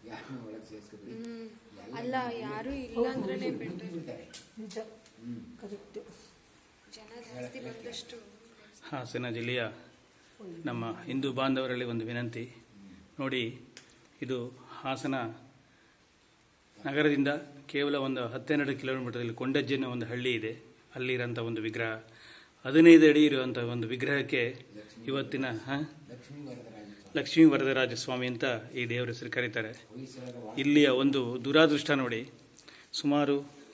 ಯಾರನ್ನ ಒಳಗೆ ಸೇರಿಸ್ಕೊಬಿಡಿ ಅಲ್ಲ ಯಾರು ಇಲ್ಲ ಅಂದ್ರೇನೆ ಬೆಟರ್ ಬಿಡ್ತಾರೆ ನಿಜ ಕರೆಕ್ಟ್ ಜನ ಜಾಸ್ತಿ ಬಂದಷ್ಟು ಹಾಸನ ಜಿಲ್ಲೆಯ ನಮ್ಮ ಹಿಂದೂ ಬಾಂಧವರಲ್ಲಿ ಒಂದು ವಿನಂತಿ ನೋಡಿ ಇದು ಹಾಸನ ನಗರದಿಂದ ಕೇವಲ ಒಂದು ಹತ್ತೆರಡು ಕಿಲೋಮೀಟರ್ದಲ್ಲಿ ಕೊಂಡಜ್ಜಿ ಅನ್ನೋ ಒಂದು ಹಳ್ಳಿ ಇದೆ ಅಲ್ಲಿರೋಂಥ ಒಂದು ವಿಗ್ರಹ ಹದಿನೈದು ಅಡಿ ಇರುವಂಥ ಒಂದು ವಿಗ್ರಹಕ್ಕೆ ಇವತ್ತಿನ ಹಾಂ ಲಕ್ಷ್ಮೀ ವರದರಾಜ ಲಕ್ಷ್ಮೀ ವರದರಾಜ ಸ್ವಾಮಿ ಅಂತ ಈ ದೇವರ ಹೆಸರು ಕರೀತಾರೆ ಹೊಯ್ಸಳರ ಇಲ್ಲಿಯ ಒಂದು ದುರಾದೃಷ್ಟ ನೋಡಿ ಸುಮಾರು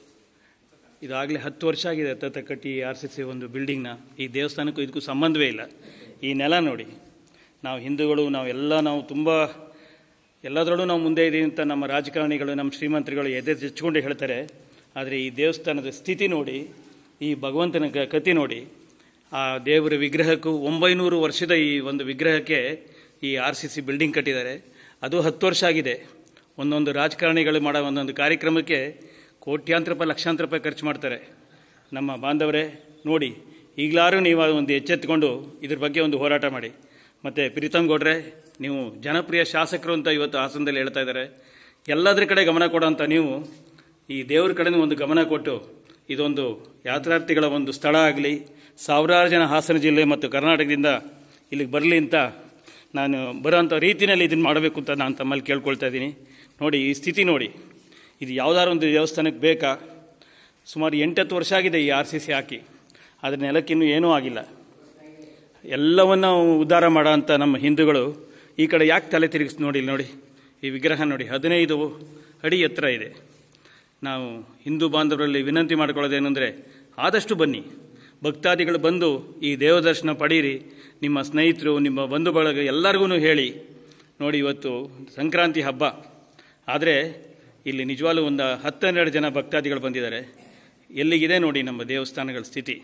ಇದಾಗಲೇ ಹತ್ತು ವರ್ಷ ಆಗಿದೆ ತತ್ತ ಕಟ್ಟಿ ಆರ್ ಸಿ ಸಿ ಒಂದು ಬಿಲ್ಡಿಂಗ್ನ ಈ ದೇವಸ್ಥಾನಕ್ಕೂ ಇದಕ್ಕೂ ಸಂಬಂಧವೇ ಇಲ್ಲ ಈ ನೆಲ ನೋಡಿ ನಾವು ಹಿಂದೂಗಳು ನಾವು ಎಲ್ಲ ನಾವು ತುಂಬ ಎಲ್ಲದರಲ್ಲೂ ನಾವು ಮುಂದೆ ಇದೀವಿ ಅಂತ ನಮ್ಮ ರಾಜಕಾರಣಿಗಳು ನಮ್ಮ ಶ್ರೀಮಂತರುಗಳು ಎದೆ ಹೆಚ್ಚಿಕೊಂಡು ಹೇಳ್ತಾರೆ ಆದರೆ ಈ ದೇವಸ್ಥಾನದ ಸ್ಥಿತಿ ನೋಡಿ ಈ ಭಗವಂತನ ಗ- ಕತಿ ನೋಡಿ ಆ ದೇವರ ವಿಗ್ರಹಕ್ಕೂ ಒಂಬೈನೂರು ವರ್ಷದ ಈ ಒಂದು ವಿಗ್ರಹಕ್ಕೆ ಈ ಆರ್ ಸಿ ಸಿ ಬಿಲ್ಡಿಂಗ್ ಕಟ್ಟಿದ್ದಾರೆ ಅದು ಹತ್ತು ವರ್ಷ ಆಗಿದೆ ಒಂದೊಂದು ರಾಜಕಾರಣಿಗಳು ಮಾಡೋ ಒಂದೊಂದು ಕಾರ್ಯಕ್ರಮಕ್ಕೆ ಕೋಟ್ಯಾಂತರ ರೂಪಾಯಿ ಲಕ್ಷಾಂತರ ರೂಪಾಯಿ ಖರ್ಚು ಮಾಡ್ತಾರೆ ನಮ್ಮ ಬಾಂಧವರೇ ನೋಡಿ ಈಗಲಾರು ನೀವು ಅದು ಒಂದು ಎಚ್ಚೆತ್ತುಕೊಂಡು ಇದ್ರ ಬಗ್ಗೆ ಒಂದು ಹೋರಾಟ ಮಾಡಿ ಮತ್ತು ಪ್ರೀತಮ್ ಗೌಡ್ರೆ ನೀವು ಜನಪ್ರಿಯ ಶಾಸಕರು ಅಂತ ಇವತ್ತು ಹಾಸನದಲ್ಲಿ ಹೇಳ್ತಾ ಇದ್ದಾರೆ ಎಲ್ಲದರ ಕಡೆ ಗಮನ ಕೊಡೋಂಥ ನೀವು ಈ ದೇವ್ರ ಕಡೆನೂ ಒಂದು ಗಮನ ಕೊಟ್ಟು ಇದೊಂದು ಯಾತ್ರಾರ್ಥಿಗಳ ಒಂದು ಸ್ಥಳ ಆಗಲಿ ಸಾವಿರಾರು ಜನ ಹಾಸನ ಜಿಲ್ಲೆ ಮತ್ತು ಕರ್ನಾಟಕದಿಂದ ಇಲ್ಲಿಗೆ ಬರಲಿ ಅಂತ ನಾನು ಬರೋಂಥ ರೀತಿಯಲ್ಲಿ ಇದನ್ನು ಮಾಡಬೇಕು ಅಂತ ನಾನು ತಮ್ಮಲ್ಲಿ ಕೇಳ್ಕೊಳ್ತಾ ಇದ್ದೀನಿ ನೋಡಿ ಈ ಸ್ಥಿತಿ ನೋಡಿ ಇದು ಯಾವುದಾದ್ರು ಒಂದು ದೇವಸ್ಥಾನಕ್ಕೆ ಬೇಕಾ ಸುಮಾರು ಎಂಟತ್ತು ವರ್ಷ ಆಗಿದೆ ಈ ಆರ್ ಸಿ ಸಿ ಹಾಕಿ ಆದರೆ ನೆಲಕ್ಕಿನ್ನೂ ಏನೂ ಆಗಿಲ್ಲ ಎಲ್ಲವನ್ನು ಉದ್ಧಾರ ಮಾಡೋ ಅಂಥ ನಮ್ಮ ಹಿಂದೂಗಳು ಈ ಕಡೆ ಯಾಕೆ ತಲೆ ತಿರುಗಿಸ್ ನೋಡಿ ಇಲ್ಲಿ ನೋಡಿ ಈ ವಿಗ್ರಹ ನೋಡಿ ಹದಿನೈದು ಅಡಿ ಎತ್ತರ ಇದೆ ನಾವು ಹಿಂದೂ ಬಾಂಧವರಲ್ಲಿ ವಿನಂತಿ ಮಾಡ್ಕೊಳ್ಳೋದೇನೆಂದರೆ ಆದಷ್ಟು ಬನ್ನಿ ಭಕ್ತಾದಿಗಳು ಬಂದು ಈ ದೇವದರ್ಶನ ಪಡೀರಿ ನಿಮ್ಮ ಸ್ನೇಹಿತರು ನಿಮ್ಮ ಬಂಧು ಬಳಗ ಎಲ್ಲರಿಗೂ ಹೇಳಿ ನೋಡಿ ಇವತ್ತು ಸಂಕ್ರಾಂತಿ ಹಬ್ಬ ಆದರೆ ಇಲ್ಲಿ ನಿಜವಾಗ್ಲೂ ಒಂದು ಹತ್ತೆರಡು ಜನ ಭಕ್ತಾದಿಗಳು ಬಂದಿದ್ದಾರೆ ಎಲ್ಲಿಗಿದೆ ನೋಡಿ ನಮ್ಮ ದೇವಸ್ಥಾನಗಳ ಸ್ಥಿತಿ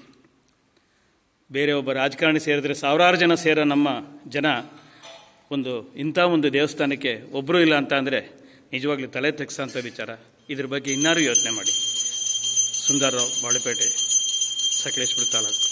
ಬೇರೆ ಒಬ್ಬ ರಾಜಕಾರಣಿ ಸೇರಿದ್ರೆ ಸಾವಿರಾರು ಜನ ಸೇರೋ ನಮ್ಮ ಜನ ಒಂದು ಇಂಥ ಒಂದು ದೇವಸ್ಥಾನಕ್ಕೆ ಒಬ್ಬರು ಇಲ್ಲ ಅಂತ ಅಂದರೆ ನಿಜವಾಗ್ಲೂ ತಲೆ ತೆಗ್ಸೋಂಥ ವಿಚಾರ ಇದ್ರ ಬಗ್ಗೆ ಇನ್ನಾರು ಯೋಚನೆ ಮಾಡಿ ಸುಂದರರಾವ್ ಬಾಳೆಪೇಟೆ ಸಕಲೇಶ್ಪುರ ತಾಲೂಕು